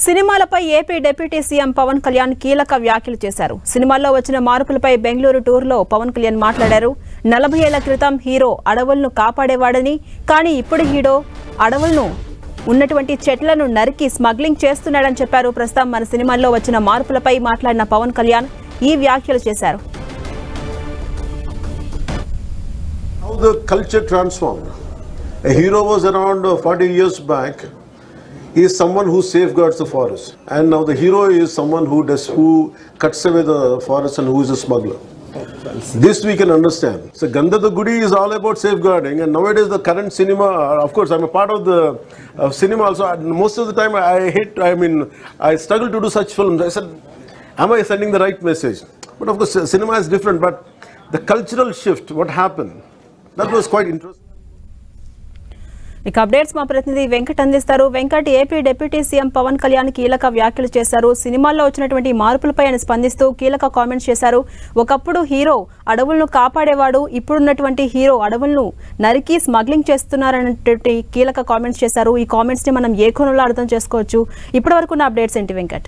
సినిమాలపై AP deputy CM Pawan Kalyan కీలక వ్యాఖ్యలు చేశారు సినిమాల్లో వచ్చిన మార్పులపై బెంగళూరు టూర్లో పవన్ కళ్యాణ్ మాట్లాడారు నలభై ఏళ్ల క్రితం హీరో అడవులను కాపాడేవాడని కానీ ఇప్పుడు హీరో అడవులను ఉన్నటువంటి చెట్లను నరికి స్మగ్లింగ్ చేస్తున్నాడని చెప్పారు ప్రస్తుతం మన సినిమాల్లో వచ్చిన మార్పులపై మాట్లాడిన పవన్ కళ్యాణ్ ఈ వ్యాఖ్యలు చేశారు How the culture transformed. A hero was around uh, 40 years back. He is someone who safeguards the forest, and now the hero is someone who does who cuts away the forest and who is a smuggler. This we can understand. So Gandha the Gudi is all about safeguarding, and nowadays the current cinema. uh, Of course, I'm a part of the uh, cinema also. and Most of the time, I hate. I mean, I struggle to do such films. I said, am I sending the right message? But of course, cinema is different. But the cultural shift, what happened, that was quite interesting. ఇక updates మా ప్రతినిధి వెంకట్ అందిస్తారు Venkat AP deputy CM Pawan Kalyan కీలక వ్యాఖ్యలు చేశారు సినిమాల్లో వచ్చినటువంటి మార్పులపై ఆయన స్పందిస్తూ కీలక కామెంట్స్ చేశారు ఒకప్పుడు హీరో అడవులను కాపాడేవాడు ఇప్పుడున్నటువంటి హీరో అడవులను నరికి స్మగ్లింగ్ చేస్తున్నారన్నటువంటి కీలక కామెంట్స్ చేశారు ఈ కామెంట్స్ ని మనం ఏ కోణంలో అర్థం చేసుకోవచ్చు ఇప్పటి వరకు ఉన్న అప్డేట్స్ ఏంటి Venkat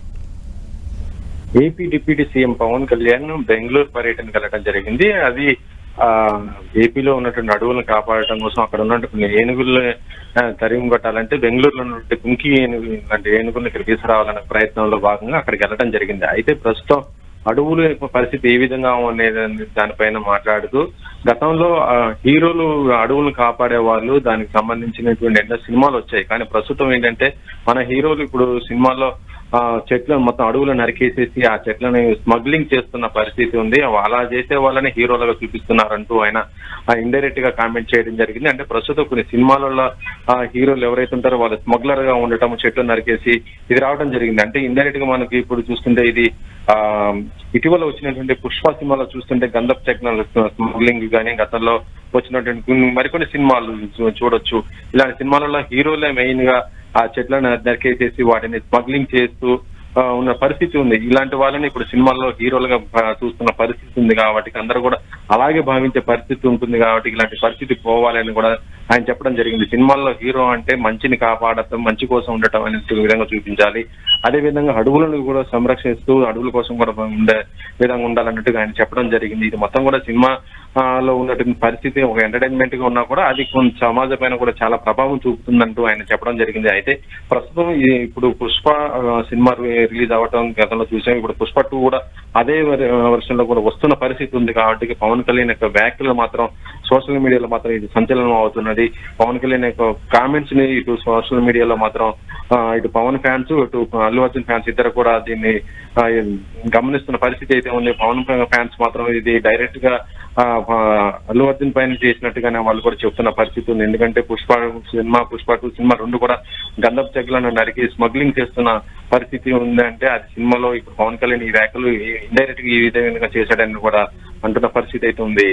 AP deputy CM Pawan Kalyan Bengaluru పర్యటనకు వెళ్ళడం జరిగింది అది ఆ ఏపీలో ఉన్నటువంటి అడవులను కాపాడటం కోసం అక్కడ ఉన్నటువంటి ఏనుగులు తరిమి కొట్టాలంటే బెంగళూరులో ఉన్నటువంటి కుంకి ఏనుగు లాంటి ఏనుగులను ఇక్కడ తీసుకురావాలనే ప్రయత్నంలో భాగంగా అక్కడికి వెళ్ళడం జరిగింది అయితే ప్రస్తుతం అడవుల యొక్క పరిస్థితి ఏ విధంగా ఉండేది దానిపైన మాట్లాడుతూ గతంలో ఆ, హీరోలు అడవులను కాపాడే వాళ్ళు దానికి సంబంధించినటువంటి ఎన్నో సినిమాలు వచ్చాయి కానీ ప్రస్తుతం ఏంటంటే మన హీరోలు ఇప్పుడు సినిమాల్లో ఆ చెట్లను మొత్తం అడవులు నరికేసేసి ఆ చెట్లను స్మగ్లింగ్ చేస్తున్న పరిస్థితి ఉంది అలా చేసే వాళ్ళని హీరోలుగా చూపిస్తున్నారంటూ ఆయన ఇండైరెక్ట్ గా కామెంట్ చేయడం జరిగింది అంటే ప్రస్తుతం కొన్ని సినిమాలలో ఆ హీరోలు ఎవరైతే ఉంటారో వాళ్ళు స్మగ్లర్ గా ఉండటం చెట్లు నరికేసి ఇది రావడం జరిగింది అంటే ఇండైరెక్ట్ గా మనకి ఇప్పుడు చూస్తుంటే ఇది ఆ ఇటీవల వచ్చినటువంటి పుష్ప సినిమాలో చూస్తుంటే గంధప్ టెక్నాలజీ స్మగ్లింగ్ కానీ గతంలో వచ్చినటువంటి కొన్ని మరికొన్ని సినిమాలు చూ- చూడొచ్చు ఇలాంటి సినిమాలలో హీరోలే మెయిన్ గా ఆ చెట్లను నరికేసేసి వాటిని స్మగ్లింగ్ చేస్తూ ఆ, ఉన్న పరిస్థితి ఉంది ఇలాంటి వాళ్ళని ఇప్పుడు సినిమాల్లో హీరోలుగా ఆ, చూస్తున్న పరిస్థితి ఉంది కాబట్టి అందరూ కూడా అలాగే భావించే పరిస్థితి ఉంటుంది కాబట్టి ఇలాంటి పరిస్థితి పోవాలని కూడా ఆయన చెప్పడం జరిగింది సినిమాల్లో హీరో అంటే మంచిని కాపాడటం మంచి కోసం ఉండటం అనే విధంగా చూపించాలి అదే విధంగా అడవులను కూడా సంరక్షిస్తూ అడవుల కోసం కూడా ఉండే విధంగా ఉండాలన్నట్టుగా ఆయన చెప్పడం జరిగింది ఇది మొత్తం కూడా సినిమా ఆ, లో ఉన్నటువంటి పరిస్థితి ఒక ఎంటర్టైన్మెంట్ గా ఉన్నా కూడా అది కొంత సమాజం పైన కూడా చాలా ప్రభావం చూపుతుందంటూ ఆయన చెప్పడం జరిగింది అయితే ప్రస్తుతం ఈ ఇప్పుడు పుష్ప ఆ, సినిమా రిలీజ్ అవ్వటం గతంలో చూసాం ఇప్పుడు పుష్ప టూ కూడా అదే వర్షన్ లో కూడా వస్తున్న పరిస్థితి ఉంది కాబట్టి పవన్ కళ్యాణ్ యొక్క వ్యాఖ్యలు మాత్రం సోషల్ మీడియాలో మాత్రం ఇది సంచలనం అవుతున్నది పవన్ కళ్యాణ్ యొక్క కామెంట్స్ ని ఇటు సోషల్ మీడియాలో మాత్రం ఆ, ఇటు పవన్ ఫ్యాన్స్ ఇటు అల్లు అర్జున్ ఫ్యాన్స్ ఇద్దరు కూడా దీన్ని ఆ, గమనిస్తున్న పరిస్థితి అయితే ఉంది పవన్ ఫ్యాన్స్ మాత్రం ఇది డైరెక్ట్ గా ఆ, ఆ, అల్లు అర్జున్ పైన చేసినట్టుగానే వాళ్ళు కూడా చెప్తున్న పరిస్థితి ఉంది ఎందుకంటే పుష్ప సినిమా పుష్ప టూ సినిమా రెండు కూడా గంధపు చెక్కులను నరికి స్మగ్లింగ్ చేస్తున్న పరిస్థితి ఉందంటే అది సినిమాలో ఇప్పుడు పవన్ కళ్యాణ్ ఈ వ్యాఖ్యలు ఇండైరెక్ట్ గా ఈ విధంగా చేశాడని కూడా అంటున్న పరిస్థితి అయితే ఉంది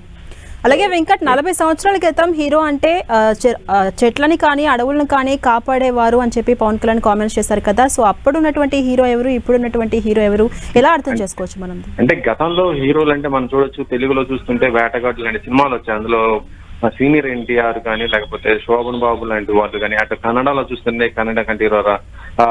అలాగే వెంకట్ నలభై సంవత్సరాల క్రితం హీరో అంటే ఆ, చె- ఆ, చెట్లని కానీ అడవులను కానీ కాపాడేవారు అని చెప్పి పవన్ కళ్యాణ్ కామెంట్స్ చేశారు కదా సో అప్పుడు ఉన్నటువంటి హీరో ఎవరు ఇప్పుడు ఉన్నటువంటి హీరో ఎవరు ఎలా అర్థం చేసుకోవచ్చు మనం అంటే గతంలో హీరోలు అంటే మనం చూడొచ్చు తెలుగులో చూస్తుంటే వేటగాడు లాంటి సినిమాలు వచ్చాయి అందులో సీనియర్ ఎన్టీఆర్ కానీ లేకపోతే శోభన్ బాబు లాంటి వాళ్ళు కానీ అటు కన్నడలో చూస్తుంటే కన్నడ కంఠీరోరా ఆ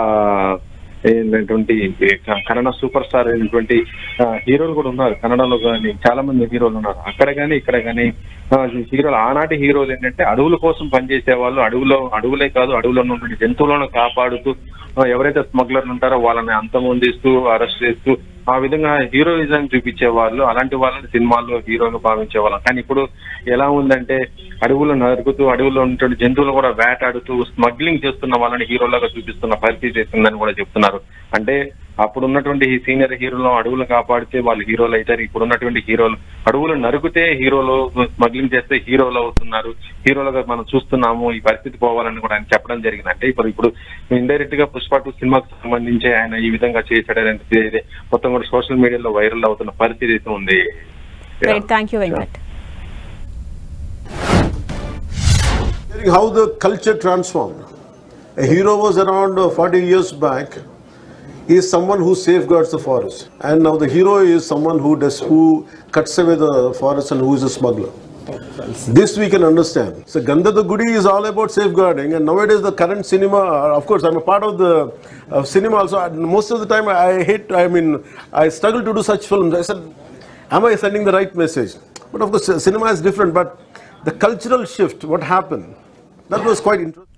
ఏంటటువంటి కన్నడ సూపర్ స్టార్ అయినటువంటి ఆ, హీరోలు కూడా ఉన్నారు కన్నడలో కానీ చాలా మంది హీరోలు ఉన్నారు అక్కడ కానీ ఇక్కడ కానీ ఆ, హీరోలు ఆనాటి హీరోలు ఏంటంటే అడవుల కోసం పనిచేసే వాళ్ళు అడవులో అడవులే కాదు అడవులో ఉన్నటువంటి జంతువులను కాపాడుతూ ఆ, ఎవరైతే స్మగ్లర్లు ఉంటారో వాళ్ళని అంతమొందిస్తూ అరెస్ట్ చేస్తూ ఆ విధంగా హీరోయిజం చూపించే వాళ్ళు అలాంటి వాళ్ళని సినిమాల్లో హీరోగా భావించే వాళ్ళం కానీ ఇప్పుడు ఎలా ఉందంటే అడవులు నరుకుతూ అడవుల్లో ఉన్నటువంటి జంతువులు కూడా వేటాడుతూ స్మగ్లింగ్ చేస్తున్న వాళ్ళని హీరోలాగా చూపిస్తున్న పరిస్థితి ఉందని కూడా చెప్తున్నారు అంటే అప్పుడు ఉన్నటువంటి ఈ సీనియర్ హీరోలు అడవులు కాపాడితే వాళ్ళు హీరోలు అవుతారు ఇప్పుడు ఉన్నటువంటి హీరోలు అడవులు నరికితే హీరోలు స్మగ్లింగ్ చేస్తే హీరోలు అవుతున్నారు హీరోలుగా మనం చూస్తున్నాము ఈ పరిస్థితి పోవాలని కూడా ఆయన చెప్పడం జరిగింది అంటే ఇప్పుడు ఇప్పుడు ఇండైరెక్ట్ గా పుష్ప టూ సినిమాకు సంబంధించి ఆయన ఈ విధంగా చేశాడనేది ఇది మొత్తం కూడా సోషల్ మీడియాలో వైరల్ అవుతున్న పరిస్థితి అయితే ఉంది right thank you Venkat Hearing how the culture transformed. A hero was around uh, 40 years back. He is someone who safeguards the forest, and now the hero is someone who does who cuts away the forest and who is a smuggler. This we can understand. So Gandhada Gudi is all about safeguarding, and nowadays the current cinema, uh, of course, I'm a part of the uh, cinema also. and Most of the time, I hate. I mean, I struggle to do such films. I said, am I sending the right message? But of course, cinema is different. But the cultural shift, what happened, that was quite interesting.